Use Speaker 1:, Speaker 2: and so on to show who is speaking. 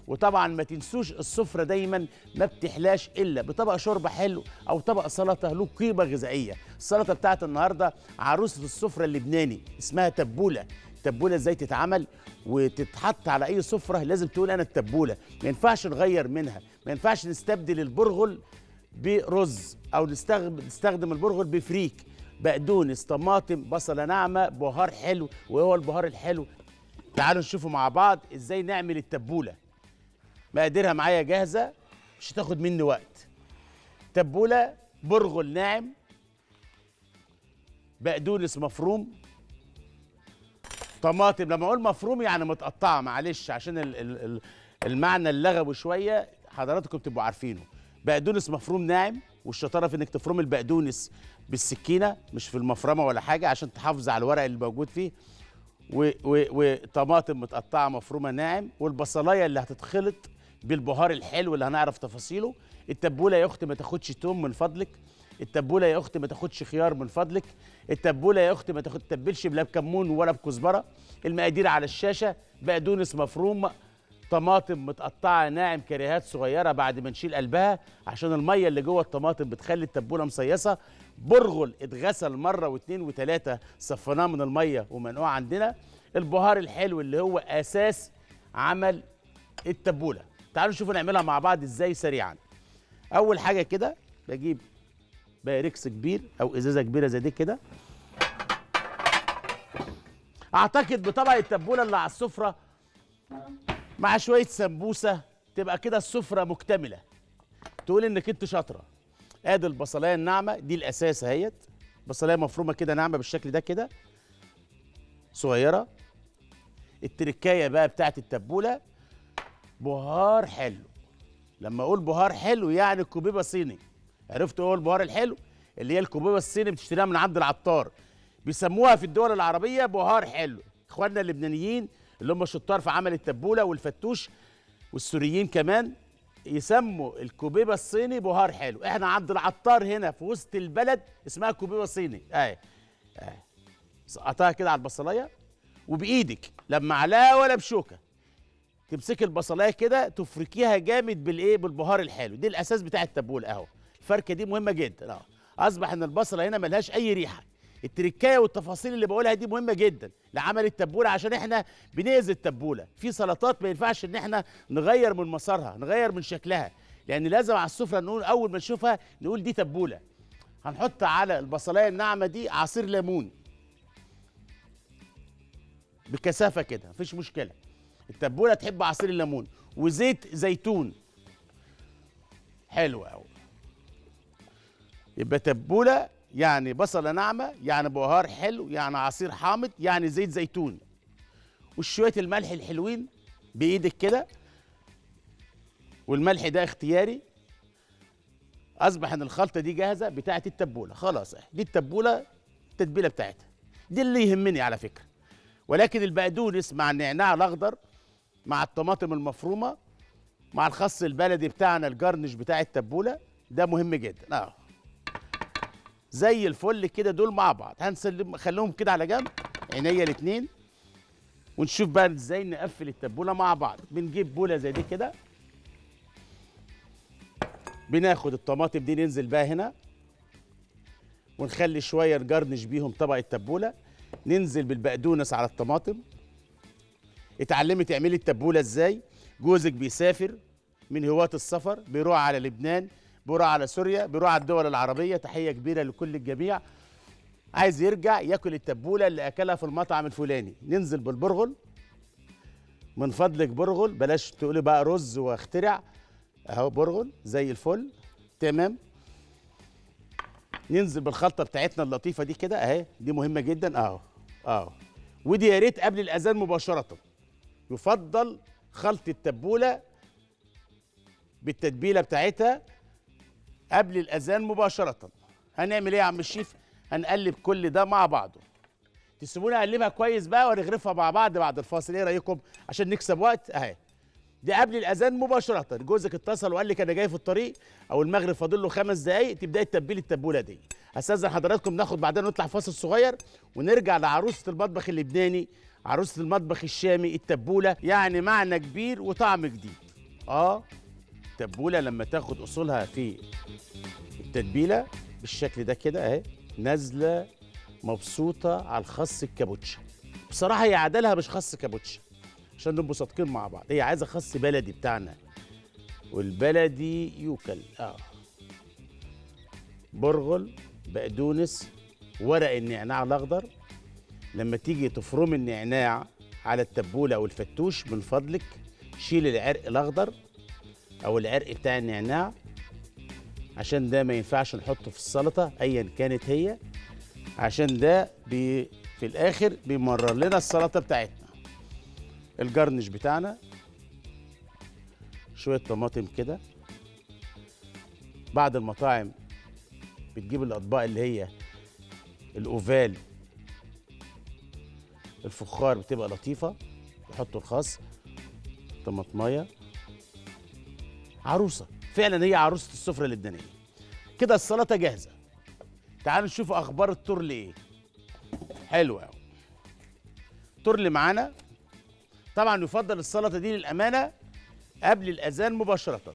Speaker 1: وطبعا ما تنسوش السفره دايما ما بتحلاش الا بطبق شوربه حلو او طبق سلطه له قيمه غذائيه السلطه بتاعت النهارده عروسه السفره اللبناني اسمها تبوله التبوله ازاي تتعمل وتتحط على اي سفره لازم تقول انا التبوله ما ينفعش نغير منها ما ينفعش نستبدل البرغل برز او نستخدم نستخدم البرغل بفريك بقدونس طماطم بصله ناعمه بهار حلو وهو البهار الحلو تعالوا نشوفوا مع بعض ازاي نعمل التبوله مقاديرها معايا جاهزه مش هتاخد مني وقت تبوله برغل ناعم بقدونس مفروم طماطم لما اقول مفروم يعني متقطعه معلش عشان ال- ال- ال- المعنى اللغوي شويه حضراتكم تبقوا عارفينه بقدونس مفروم ناعم والشطاره في انك تفرم البقدونس بالسكينه مش في المفرمه ولا حاجه عشان تحافظ على الورق اللي موجود فيه و- و- وطماطم متقطعه مفرومه ناعم والبصلايه اللي هتتخلط بالبهار الحلو اللي هنعرف تفاصيله التبوله يا اختي ما تاخدش توم من فضلك التبوله يا اختي ما تاخدش خيار من فضلك التبوله يا اختي ما تاخد تتبلش لا بكمون ولا بكزبره المقادير على الشاشه بقدونس مفروم طماطم متقطعه ناعم كريهات صغيره بعد ما نشيل قلبها عشان الميه اللي جوه الطماطم بتخلي التبوله مصيصه برغل اتغسل مره واثنين وثلاثه صفناه من الميه ومنقوع عندنا البهار الحلو اللي هو اساس عمل التبوله تعالوا نشوفوا نعملها مع بعض ازاي سريعا اول حاجه كده بجيب بايركس كبير او ازازه كبيره زي دي كده اعتقد بطبق التبوله اللي على السفره مع شويه سمبوسه تبقى كده السفره مكتمله تقول انك انت شاطره ادي البصلايه الناعمه دي الاساس اهيت بصلايه مفرومه كده ناعمه بالشكل ده كده صغيره التركايه بقى بتاعت التبوله بهار حلو لما اقول بهار حلو يعني كوبيبه صيني عرفت ايه هو البهار الحلو اللي هي الكوبيبه الصيني بتشتريها من عند العطار بيسموها في الدول العربيه بهار حلو اخواننا اللبنانيين اللي هم شطار في عمل التبوله والفتوش والسوريين كمان يسموا الكوبيبه الصيني بهار حلو احنا عند العطار هنا في وسط البلد اسمها كوبيبه صيني اهي اهي سقطها كده على البصلايه وبايدك لا بمعلقه ولا بشوكه تمسكي البصلايه كده تفركيها جامد بالايه بالبهار الحلو دي الاساس بتاع التبول اهو الفركه دي مهمه جدا اه اصبح ان البصله هنا ملهاش اي ريحه التركايه والتفاصيل اللي بقولها دي مهمه جدا لعمل التبوله عشان احنا بنأذي التبوله في سلطات ما ينفعش ان احنا نغير من مسارها نغير من شكلها لان لازم على السفره نقول اول ما نشوفها نقول دي تبوله هنحط على البصلايه الناعمه دي عصير ليمون بكثافه كده مفيش مشكله التبوله تحب عصير الليمون وزيت زيتون حلو قوي يبقى تبوله يعني بصله ناعمه يعني بهار حلو يعني عصير حامض يعني زيت زيتون وشويه الملح الحلوين بايدك كده والملح ده اختياري اصبح ان الخلطه دي جاهزه بتاعه التبوله خلاص دي التبوله التتبيله بتاعتها دي اللي يهمني على فكره ولكن البقدونس مع النعناع الاخضر مع الطماطم المفرومه مع الخس البلدي بتاعنا الجرنش بتاع التبوله ده مهم جدا اه زي الفل كده دول مع بعض هنسلم خليهم كده على جنب عينيا الاثنين ونشوف بقى ازاي نقفل التبوله مع بعض بنجيب بوله زي دي كده بناخد الطماطم دي ننزل بقى هنا ونخلي شويه نجرنش بيهم طبق التبوله ننزل بالبقدونس على الطماطم اتعلمي تعملي التبوله ازاي جوزك بيسافر من هواة السفر بيروح على لبنان بيروح على سوريا بيروح على الدول العربيه تحيه كبيره لكل الجميع عايز يرجع ياكل التبوله اللي اكلها في المطعم الفلاني ننزل بالبرغل من فضلك برغل بلاش تقولي بقى رز واخترع اهو برغل زي الفل تمام ننزل بالخلطه بتاعتنا اللطيفه دي كده اهي دي مهمه جدا اهو اهو ودي يا ريت قبل الاذان مباشره يفضل خلط التبوله بالتتبيله بتاعتها قبل الاذان مباشره هنعمل ايه يا عم الشيف هنقلب كل ده مع بعضه تسيبوني اقلبها كويس بقى ونغرفها مع بعض بعد الفاصل ايه رايكم عشان نكسب وقت اهي دي قبل الاذان مباشره جوزك اتصل وقال لك انا جاي في الطريق او المغرب فاضل له خمس دقائق تبداي تتبلي التبوله دي استاذن حضراتكم ناخد بعدين نطلع فاصل صغير ونرجع لعروسه المطبخ اللبناني عروسه المطبخ الشامي التبوله يعني معنى كبير وطعم جديد اه التبوله لما تاخد اصولها في التتبيله بالشكل ده كده اهي نازله مبسوطه على الخس الكابوتشا بصراحه هي عدلها مش خس كابوتشا عشان نبقوا صادقين مع بعض هي عايزه خس بلدي بتاعنا والبلدي يوكل اه برغل بقدونس ورق النعناع الاخضر لما تيجي تفرم النعناع على التبوله او الفتوش من فضلك شيل العرق الاخضر او العرق بتاع النعناع عشان ده ما ينفعش نحطه في السلطه ايا كانت هي عشان ده بي في الاخر بيمرر لنا السلطه بتاعتنا الجرنش بتاعنا شويه طماطم كده بعض المطاعم بتجيب الاطباق اللي هي الاوفال الفخار بتبقى لطيفه يحطوا الخس طماطمايه عروسه فعلا هي عروسه السفره اللبنانيه كده السلطه جاهزه تعالوا نشوف اخبار الترل ايه حلو قوي ترل معانا طبعا يفضل السلطه دي للامانه قبل الاذان مباشره